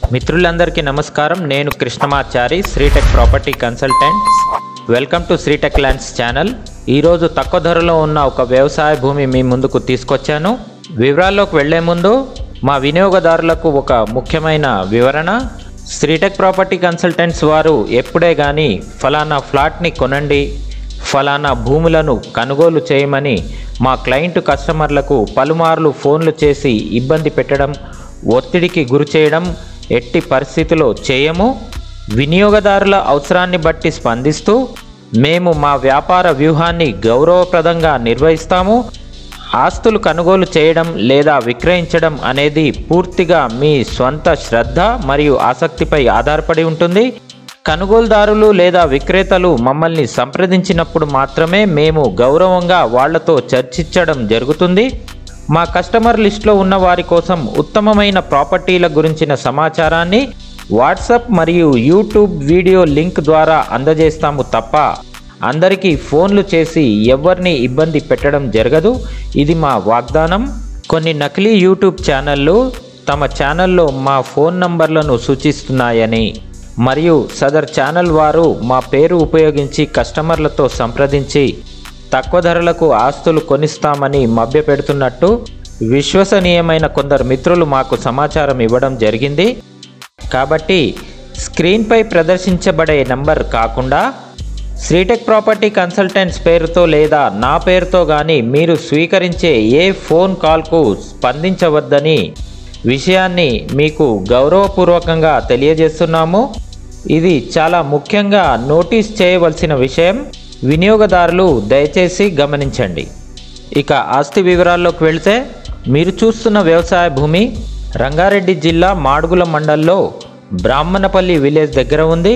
మిత్రులందరికీ నమస్కారం నేను Krishnamachari Sritech property consultants welcome to Sritech lands channel ఈరోజు తక్కువ ధరలో ఉన్న ఒక వ్యవసాయ భూమి మీ ముందుకు తీసుకొచ్చాను వివరాల్లోకి వెళ్లే ముందు మా వినియోగదారులకు ఒక ముఖ్యమైన వివరణ శ్రీటెక్ ప్రాపర్టీ కన్సల్టెంట్స్ వారు ఎప్పుడే కానీ ఫలానా ఫ్లాట్ని కొనండి ఫలానా భూములను కొనుగోలు చేయమని మా క్లయింట్ కస్టమర్లకు పలుమార్లు ఫోన్లు చేసి ఇబ్బంది పెట్టడం ఒత్తిడికి గురి చేయడం ఎట్టి పరిస్థితిలో చేయము వినియోగదారుల అవసరాన్ని బట్టి స్పందిస్తూ మేము మా వ్యాపార వ్యూహాన్ని గౌరవప్రదంగా నిర్వహిస్తాము ఆస్తులు కొనుగోలు చేయడం లేదా విక్రయించడం అనేది పూర్తిగా మీ స్వంత శ్రద్ధ మరియు ఆసక్తిపై ఆధారపడి ఉంటుంది కొనుగోలుదారులు లేదా విక్రేతలు మమ్మల్ని సంప్రదించినప్పుడు మాత్రమే మేము గౌరవంగా వాళ్లతో చర్చించడం జరుగుతుంది మా కస్టమర్ లిస్ట్లో ఉన్న వారి కోసం ఉత్తమమైన ప్రాపర్టీల గురించిన సమాచారాన్ని వాట్సాప్ మరియు యూట్యూబ్ వీడియో లింక్ ద్వారా అందజేస్తాము తప్ప అందరికీ ఫోన్లు చేసి ఎవరిని ఇబ్బంది పెట్టడం జరగదు ఇది మా వాగ్దానం కొన్ని నకిలీ యూట్యూబ్ ఛానళ్ళు తమ ఛానల్లో మా ఫోన్ నంబర్లను సూచిస్తున్నాయని మరియు సదర్ ఛానల్ వారు మా పేరు ఉపయోగించి కస్టమర్లతో సంప్రదించి తక్కువ ధరలకు ఆస్తులు కొనిస్తామని మభ్యపెడుతున్నట్టు విశ్వసనీయమైన కొందరు మిత్రులు మాకు సమాచారం ఇవ్వడం జరిగింది కాబట్టి స్క్రీన్పై ప్రదర్శించబడే నంబర్ కాకుండా శ్రీటెక్ ప్రాపర్టీ కన్సల్టెంట్స్ పేరుతో లేదా నా పేరుతో కానీ మీరు స్వీకరించే ఏ ఫోన్ కాల్కు స్పందించవద్దని విషయాన్ని మీకు గౌరవపూర్వకంగా తెలియజేస్తున్నాము ఇది చాలా ముఖ్యంగా నోటీస్ చేయవలసిన విషయం వినియోగదారులు దయచేసి గమనించండి ఇక ఆస్తి వివరాల్లోకి వెళితే మీరు చూస్తున్న వ్యవసాయ భూమి రంగారెడ్డి జిల్లా మాడుగుల మండల్లో బ్రాహ్మణపల్లి విలేజ్ దగ్గర ఉంది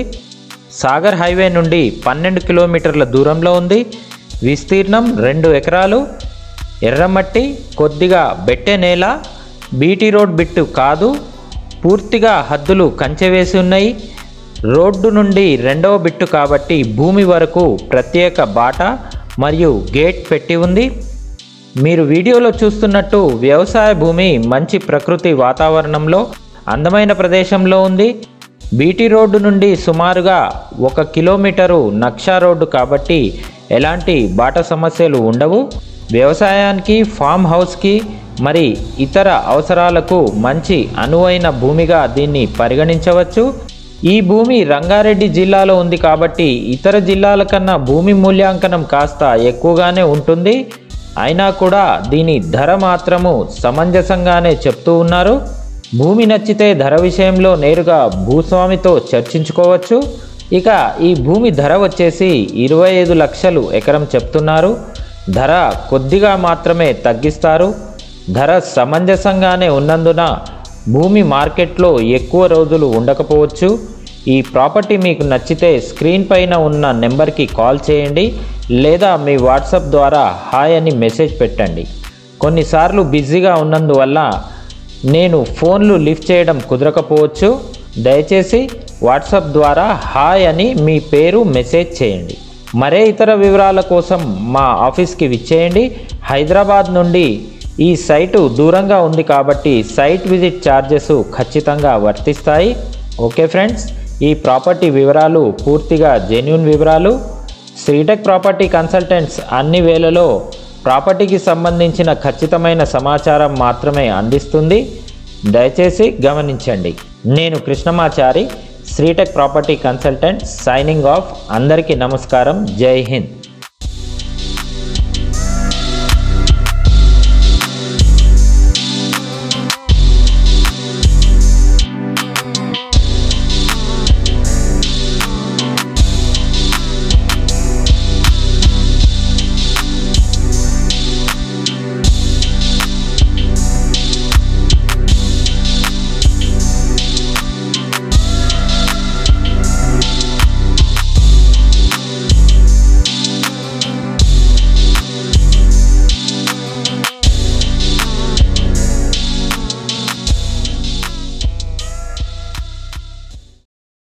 సాగర్ హైవే నుండి పన్నెండు కిలోమీటర్ల దూరంలో ఉంది విస్తీర్ణం రెండు ఎకరాలు ఎర్రమట్టి కొద్దిగా బెట్టె నేల బీటీ రోడ్ బిట్టు కాదు పూర్తిగా హద్దులు కంచె వేసి ఉన్నాయి రోడ్డు నుండి రెండవ బిట్టు కాబట్టి భూమి వరకు ప్రత్యేక బాట మరియు గేట్ పెట్టి ఉంది మీరు వీడియోలో చూస్తున్నట్టు వ్యవసాయ భూమి మంచి ప్రకృతి వాతావరణంలో అందమైన ప్రదేశంలో ఉంది బీటీ రోడ్డు నుండి సుమారుగా ఒక కిలోమీటరు నక్షా రోడ్డు కాబట్టి ఎలాంటి బాట సమస్యలు ఉండవు వ్యవసాయానికి ఫామ్ హౌస్కి మరి ఇతర అవసరాలకు మంచి అనువైన భూమిగా దీన్ని పరిగణించవచ్చు ఈ భూమి రంగారెడ్డి జిల్లాలో ఉంది కాబట్టి ఇతర జిల్లాల కన్నా భూమి మూల్యాంకనం కాస్త ఎక్కువగానే ఉంటుంది అయినా కూడా దీని ధర మాత్రము సమంజసంగానే చెప్తూ ఉన్నారు భూమి నచ్చితే ధర విషయంలో నేరుగా భూస్వామితో చర్చించుకోవచ్చు ఇక ఈ భూమి ధర వచ్చేసి ఇరవై ఐదు లక్షలు ఎకరం చెప్తున్నారు ధర కొద్దిగా మాత్రమే తగ్గిస్తారు ధర సమంజసంగానే ఉన్నందున భూమి మార్కెట్లో ఎక్కువ రోజులు ఉండకపోవచ్చు ఈ ప్రాపర్టీ మీకు నచ్చితే స్క్రీన్ పైన ఉన్న నెంబర్కి కాల్ చేయండి లేదా మీ వాట్సాప్ ద్వారా హాయ్ అని మెసేజ్ పెట్టండి కొన్నిసార్లు బిజీగా ఉన్నందువల్ల నేను ఫోన్లు లిఫ్ట్ చేయడం కుదరకపోవచ్చు దయచేసి వాట్సాప్ ద్వారా హాయ్ అని మీ పేరు మెసేజ్ చేయండి మరే ఇతర వివరాల కోసం మా ఆఫీస్కి విచ్చేయండి హైదరాబాద్ నుండి ఈ సైటు దూరంగా ఉంది కాబట్టి సైట్ విజిట్ ఛార్జెస్ ఖచ్చితంగా వర్తిస్తాయి ఓకే ఫ్రెండ్స్ ఈ ప్రాపర్టీ వివరాలు పూర్తిగా జెన్యున్ వివరాలు శ్రీటెక్ ప్రాపర్టీ కన్సల్టెంట్స్ అన్ని వేళలో ప్రాపర్టీకి సంబంధించిన ఖచ్చితమైన సమాచారం మాత్రమే అందిస్తుంది దయచేసి గమనించండి నేను Krishnamachari Sritech property consultant signing off అందరికీ నమస్కారం జై హింద్